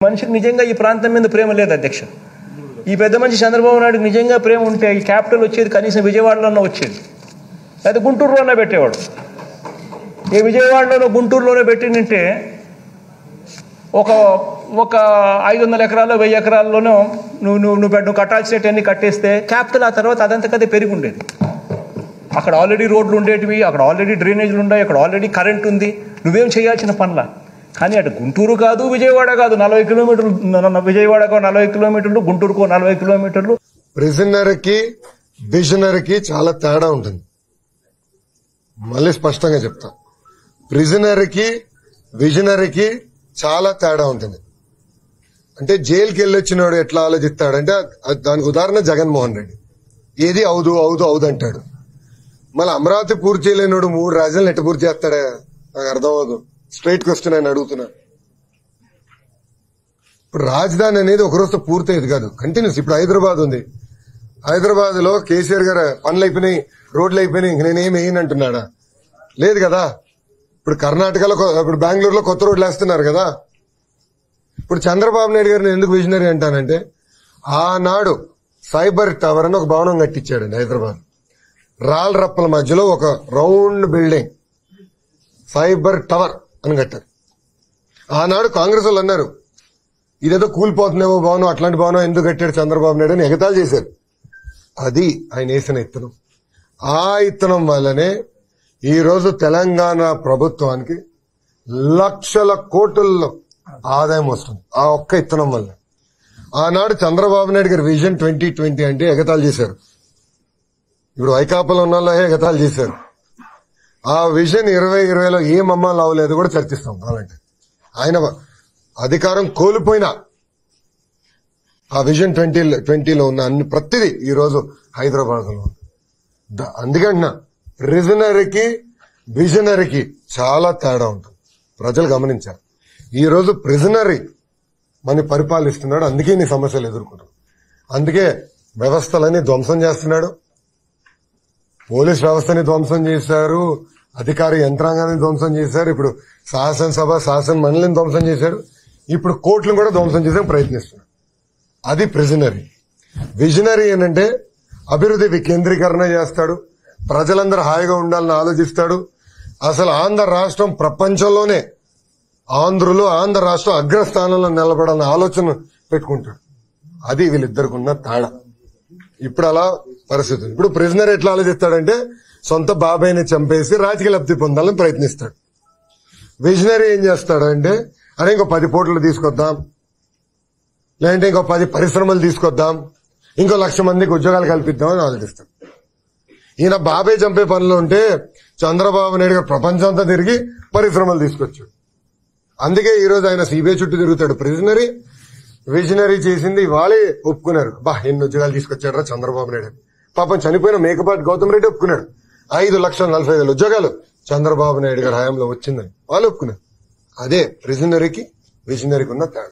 మనిషికి నిజంగా ఈ ప్రాంతం మీద ప్రేమ లేదు అధ్యక్ష ఈ పెద్ద మనిషి చంద్రబాబు నాయుడు నిజంగా ప్రేమ ఉంటే ఈ క్యాపిటల్ వచ్చేది కనీసం విజయవాడలోనే వచ్చేది లేదా గుంటూరులోనే పెట్టేవాడు ఈ విజయవాడలోనో గుంటూరులోనే పెట్టిందంటే ఒక ఒక ఐదు వందల ఎకరాల్లో వెయ్యి ఎకరాల్లోనో నువ్వు నువ్వు నువ్వు నువ్వు కట్టాల్సినవన్నీ కట్టేస్తే క్యాపిటల్ ఆ తర్వాత అదంతకదే పెరిగి ఉండేది అక్కడ ఆల్రెడీ రోడ్లు ఉండేటివి అక్కడ ఆల్రెడీ డ్రైనేజ్లు ఉన్నాయి అక్కడ ఆల్రెడీ కరెంట్ ఉంది నువ్వేం చేయాల్సిన పనుల కానీ అటు గుంటూరు కాదు విజయవాడ కాదు నలభై కిలోమీటర్లు న- న- విజయవాడకో నలభై కిలోమీటర్లు గుంటూరుకో నలభై కిలోమీటర్లు ప్రిజనర్కి విజనర్కి చాలా తేడా ఉంటుంది మళ్ళీ స్పష్టంగా చెప్తా ప్రిజనర్కి విజనరీకి చాలా తేడా ఉంటుంది అంటే జైలుకి వెళ్ళొచ్చినోడు ఎట్లా ఆలోచిస్తాడంటే అది- దానికి ఉదాహరణ జగన్మోహన్ రెడ్డి ఏది అవుదు అవుదు అవుదు అంటాడు మళ్ళీ అమరావతి పూర్తి చేయలేనోడు మూడు రాజ్యాలను ఎట్ట పూర్తి చేస్తాడా నాకు అర్థం అవదు స్ట్రైట్ క్వశ్చన్ ఆయన అడుగుతున్నా ఇప్పుడు రాజధాని అనేది ఒక రోజుతో పూర్తయ్యేది కాదు కంటిన్యూస్ ఇప్పుడు హైదరాబాద్ ఉంది హైదరాబాద్ లో కేసీఆర్ గారు పనులు అయిపోయినాయి రోడ్లు అయిపోయినాయి ఇంక నేనేం వేయను అంటున్నాడా లేదు కదా ఇప్పుడు కర్ణాటకలో కొ- ఇప్పుడు బెంగళూరులో కొత్త రోడ్లు వేస్తున్నారు కదా ఇప్పుడు చంద్రబాబు నాయుడు గారిని ఎందుకు విజనరీ అంటానంటే ఆనాడు సైబర్ టవర్ అని ఒక భవనం కట్టించాడండి హైదరాబాద్ రాళ్ళ రప్పల మధ్యలో ఒక రౌండ్ బిల్డింగ్ సైబర్ టవర్ అని కట్టారు ఆనాడు కాంగ్రెస్ వాళ్ళు అన్నారు ఇదేదో కూలిపోతుందేమో భవనం అట్లాంటి భవనం ఎందుకు కట్టాడు చంద్రబాబు నాయుడు అని ఎగతాలు చేశారు అది ఆయన వేసిన ఇత్తనం ఆ ఇత్తనం వల్లనే ఈ రోజు తెలంగాణ ప్రభుత్వానికి లక్షల కోట్లలో ఆదాయం వస్తుంది ఆ ఒక్క ఇత్తనం వల్ల ఆనాడు చంద్రబాబు నాయుడు గారి విజన్ ట్వంటీ ట్వంటీ అంటే ఎగతాలు చేశారు ఇప్పుడు వైకాపాలో ఉన్న వాళ్ళే ఎగతాలు చేశారు ఆ విజన్ ఇరవై ఇరవైలో ఏం అమ్మాలు అవ్వలేదు కూడా చర్చిస్తాం కావాలంటే ఆయన అధికారం కోల్పోయినా ఆ విజన్ ట్వంటీ ట్వంటీలో ఉన్న అన్ని ప్రతిదీ ఈ రోజు హైదరాబాద్ లో ఉంది. ద- అందుకంటున్నా ప్రిజనరీకి విజనరీకి చాలా తేడా ఉంటుంది ప్రజలు గమనించారు ఈ రోజు ప్రిజనరీ మన పరిపాలిస్తున్నాడు అందుకే నీ సమస్యలు ఎదుర్కొంటాడు అందుకే వ్యవస్థలని ధ్వంసం చేస్తున్నాడు పోలీస్ వ్యవస్థని ధ్వంసం చేశారు అధికార యంత్రాంగాన్ని ధ్వంసం చేశారు ఇప్పుడు శాసనసభ శాసన మండలిని ధ్వంసం చేశారు ఇప్పుడు కోర్టులను కూడా ధ్వంసం చేసేందుకు ప్రయత్నిస్తున్నారు అది ప్రిజనరీ విజనరీ ఏంటంటే అభివృద్ధి వికేంద్రీకరణ చేస్తాడు ప్రజలందరూ హాయిగా ఉండాలని ఆలోచిస్తాడు అసలు ఆంధ్ర రాష్ట్రం ప్రపంచంలోనే ఆంధ్రులు ఆంధ్ర రాష్ట్రం అగ్రస్థానంలో నిలబడాలని ఆలోచన పెట్టుకుంటాడు అది వీళ్ళిద్దరికి ఉన్న తేడా ఇప్పుడు అలా పరిస్థితి ఉంది. ఇప్పుడు ప్రిజనర్ ఎట్లా ఆలోచిస్తాడంటే సొంత బాబాయిని చంపేసి రాజకీయ లబ్ధి పొందాలని ప్రయత్నిస్తాడు విజనరీ ఏం చేస్తాడంటే అరే ఇంకో పది కోట్లు తీసుకొద్దాం లేదంటే ఇంకో పది పరిశ్రమలు తీసుకొద్దాం ఇంకో లక్ష మందికి ఉద్యోగాలు కల్పిద్దాం అని ఆలోచిస్తాడు ఈయన బాబాయ్ చంపే పనిలో ఉంటే చంద్రబాబు నాయుడు గారు ప్రపంచం అంతా తిరిగి పరిశ్రమలు తీసుకొచ్చాడు అందుకే ఈ రోజు ఆయన సిబిఐ చుట్టూ తిరుగుతాడు ప్రిజనరీ విజనరీ చేసింది వాళ్ళే ఒప్పుకున్నారు బా ఎన్ని ఉద్యోగాలు తీసుకొచ్చాడరా చంద్రబాబు నాయుడు అని. పాపం చనిపోయిన మేకపాటి గౌతమ్ రెడ్డి ఒప్పుకున్నాడు ఐదు లక్షల నలభై వేల ఉద్యోగాలు చంద్రబాబు నాయుడు గారి హయాంలో వచ్చిందని వాళ్ళు ఒప్పుకున్నారు అదే ప్రిజనరీకి విజనరీకి ఉన్న తేడా